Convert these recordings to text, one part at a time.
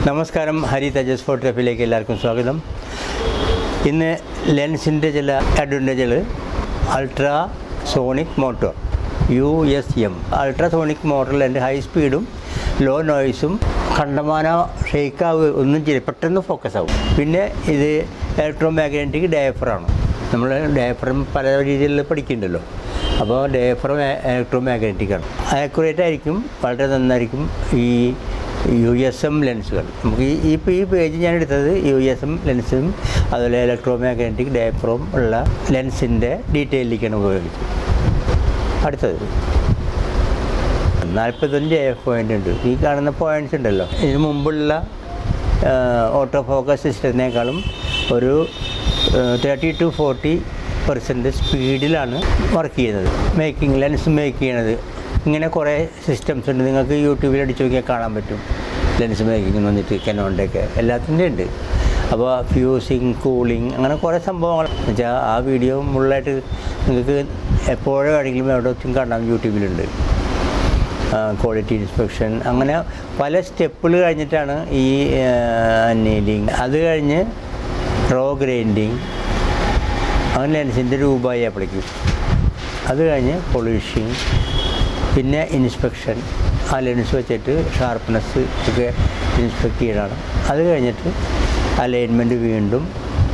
നമസ്കാരം ഹരി തേജസ് ഫോട്ടോഗ്രാഫിയിലേക്ക് എല്ലാവർക്കും സ്വാഗതം ഇന്ന് ലെൻസിൻ്റെ ചില അഡ്വാൻറ്റേജുകൾ ultrasonic motor U S M ultrasonic മോട്ടറിൽ എൻ്റെ ഹൈ സ്പീഡും ലോ നോയ്സും കണ്ടമാന ഷെയ്ക്കാവ് ഒന്നും ചെയ്യില്ല പെട്ടെന്ന് ഫോക്കസ് ആവും പിന്നെ ഇത് ഇലക്ട്രോ മാഗ്നറ്റിക് ഡയഫറാണ് നമ്മൾ ഡയഫ്രം പല രീതിയിൽ പഠിക്കുന്നുണ്ടല്ലോ അപ്പോൾ ഡയഫ്രം ഇലക്ട്രോ മാഗ്നറ്റിക് ആണ് ആക്യുറേറ്റ് ആയിരിക്കും വളരെ നന്നായിരിക്കും ഈ യു എസ് എം ലെൻസുകൾ നമുക്ക് ഈ ഇപ്പോൾ ഈ പേജ് ഞാൻ എടുത്തത് യു എസ് എം ലെൻസും അതുപോലെ ഇലക്ട്രോ മാഗ്നറ്റിക് ഡയഫ്രോം ഉള്ള ലെൻസിൻ്റെ ഡീറ്റെയിലേക്കാണ് ഉപയോഗിച്ചത് അടുത്തത് നാൽപ്പത്തഞ്ച് പോയിൻ്റ് ഉണ്ട് ഈ കാണുന്ന പോയിൻറ്റ്സ് ഉണ്ടല്ലോ ഇതിന് മുമ്പുള്ള ഓട്ടോ ഫോക്കസ് സിസ്റ്റത്തിനേക്കാളും ഒരു തേർട്ടി ടു ഫോർട്ടി പെർസെൻറ്റ് സ്പീഡിലാണ് വർക്ക് ചെയ്യുന്നത് മേക്കിംഗ് ലെൻസ് മേക്ക് ചെയ്യണത് ഇങ്ങനെ കുറേ സിസ്റ്റംസ് ഉണ്ട് നിങ്ങൾക്ക് യൂട്യൂബിൽ അടിച്ച് നോക്കിയാൽ കാണാൻ പറ്റും ലെൻസ് മേക്കിംഗ് എന്ന് വന്നിട്ട് കനോണിൻ്റെയൊക്കെ എല്ലാത്തിൻ്റെ ഉണ്ട് അപ്പോൾ ഫ്യൂസിങ് കൂളിങ് അങ്ങനെ കുറേ സംഭവങ്ങൾ വെച്ചാൽ ആ വീഡിയോ മുള്ളായിട്ട് നിങ്ങൾക്ക് എപ്പോഴും വേണമെങ്കിലും എവിടെ വെച്ചും കാണാം യൂട്യൂബിലുണ്ട് ക്വാളിറ്റി ഇൻസ്പെക്ഷൻ അങ്ങനെ പല സ്റ്റെപ്പുകൾ കഴിഞ്ഞിട്ടാണ് ഈ അന്നീലിങ് അത് കഴിഞ്ഞ് റോ ഗ്രൈൻഡിങ് അങ്ങനെ ലെൻസിൻ്റെ രൂപമായി അപ്പോഴേക്കും അത് കഴിഞ്ഞ് പൊളിഷിങ് പിന്നെ ഇൻസ്പെക്ഷൻ ആ ലെൻസ് വെച്ചിട്ട് ഷാർപ്പ്നെസ് ഒക്കെ ഇൻസ്പെക്ട് ചെയ്യണം അത് കഴിഞ്ഞിട്ട് അലൈൻമെൻറ്റ് വീണ്ടും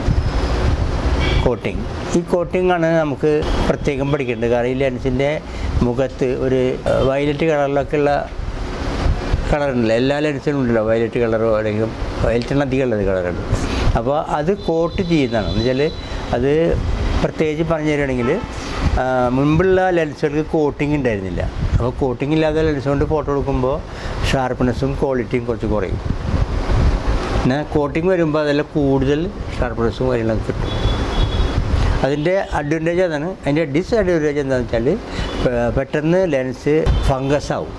കോട്ടിങ് ഈ കോട്ടിംഗ് ആണ് നമുക്ക് പ്രത്യേകം പഠിക്കേണ്ടത് കാരണം ഈ ലെൻസിൻ്റെ മുഖത്ത് ഒരു വയലറ്റ് കളറിലൊക്കെ ഉള്ള കളറുണ്ടല്ലോ എല്ലാ ലെൻസിലും ഉണ്ടല്ലോ വയലറ്റ് കളറോ അല്ലെങ്കിൽ വയലറ്റിന് അധികം ഉള്ളത് കളറുണ്ട് അപ്പോൾ അത് കോട്ട് ചെയ്യുന്നതാണ് എന്ന് വെച്ചാൽ അത് പ്രത്യേകിച്ച് പറഞ്ഞു തരികയാണെങ്കിൽ മുൻപുള്ള ലെൻസുകൾക്ക് കോട്ടിംഗ് ഉണ്ടായിരുന്നില്ല അപ്പോൾ കോട്ടിംഗ് ഇല്ലാത്ത ലെൻസ് കൊണ്ട് ഫോട്ടോ എടുക്കുമ്പോൾ ഷാർപ്പ്നെസ്സും ക്വാളിറ്റിയും കുറച്ച് കുറയും പിന്നെ കോട്ടിംഗ് വരുമ്പോൾ അതെല്ലാം കൂടുതൽ ഷാർപ്പ്നെസ്സും കാര്യങ്ങളൊക്കെ കിട്ടും അതിൻ്റെ അഡ്വാൻറ്റേജ് അതാണ് അതിൻ്റെ ഡിസ്അഡ്വാൻറ്റേജ് എന്താണെന്ന് വെച്ചാൽ പെട്ടെന്ന് ലെൻസ് ഫംഗസ് ആവും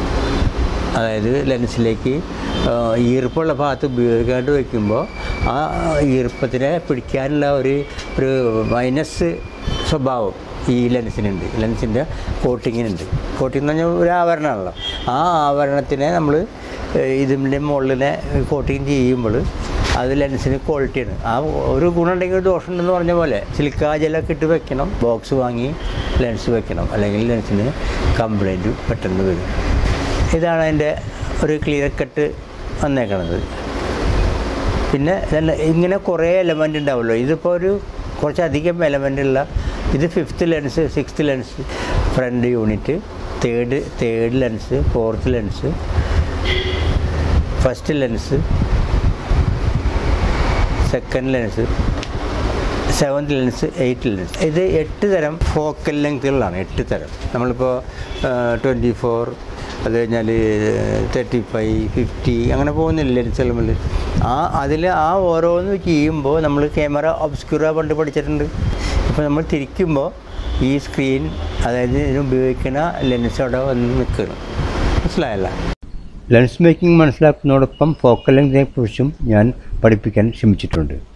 അതായത് ലെൻസിലേക്ക് ഈർപ്പമുള്ള ഭാഗത്ത് ഉപയോഗിക്കാണ്ട് വയ്ക്കുമ്പോൾ ആ ഈർപ്പത്തിനെ പിടിക്കാനുള്ള ഒരു ഒരു മൈനസ് സ്വഭാവം ഈ ലെൻസിനുണ്ട് ലെൻസിൻ്റെ കോട്ടിങ്ങിനുണ്ട് കോട്ടിംഗ് എന്ന് പറഞ്ഞാൽ ഒരു ആവരണമാണല്ലോ ആ ആവരണത്തിനെ നമ്മൾ ഇതിൻ്റെ മുകളിലെ കോട്ടിങ് ചെയ്യുമ്പോൾ അത് ലെൻസിന് ക്വാളിറ്റിയാണ് ആ ഒരു ഗുണമുണ്ടെങ്കിൽ ഒരു ദോഷമുണ്ടെന്ന് പറഞ്ഞ പോലെ സിലിക്കാ ജെല്ലൊക്കെ ഇട്ട് വെക്കണം ബോക്സ് വാങ്ങി ലെൻസ് വെക്കണം അല്ലെങ്കിൽ ലെൻസിന് കംപ്ലൈൻറ്റ് പെട്ടെന്ന് വരും ഇതാണ് അതിൻ്റെ ഒരു ക്ലിയർ കട്ട് വന്നേക്കണത് പിന്നെ ഇങ്ങനെ കുറേ എലമെൻ്റ് ഉണ്ടാവുമല്ലോ ഇതിപ്പോൾ ഒരു കുറച്ചധികം എലമെൻ്റ് ഉള്ള ഇത് fifth lens sixth lens front unit third third lens fourth lens first lens second lens seventh lens eighth lens ഇത് എട്ട് തരം ഫോക്കൽ ലെങ്ത്തുകളാണ് എട്ട് തരം നമ്മളിപ്പോൾ ട്വൻറ്റി ഫോർ അത് കഴിഞ്ഞാൽ തേർട്ടി ഫൈവ് ഫിഫ്റ്റി അങ്ങനെ പോകുന്നില്ല ലെൻസുകൾ നമ്മൾ ആ അതിൽ ആ ഓരോന്ന് ചെയ്യുമ്പോൾ നമ്മൾ ക്യാമറ ഒബ്സ്ക്യൂറ പണ്ട് പഠിച്ചിട്ടുണ്ട് ഇപ്പോൾ നമ്മൾ തിരിക്കുമ്പോൾ ഈ സ്ക്രീൻ അതായത് ഇതിന് ഉപയോഗിക്കുന്ന ലെൻസ് അവിടെ വന്ന് നിൽക്കണം മനസ്സിലായല്ല ലെൻസ് മേക്കിംഗ് മനസ്സിലാക്കുന്നതോടൊപ്പം ഫോക്കൽ ലെങ്തിനെ കുറിച്ചും ഞാൻ പഠിപ്പിക്കാൻ ശ്രമിച്ചിട്ടുണ്ട്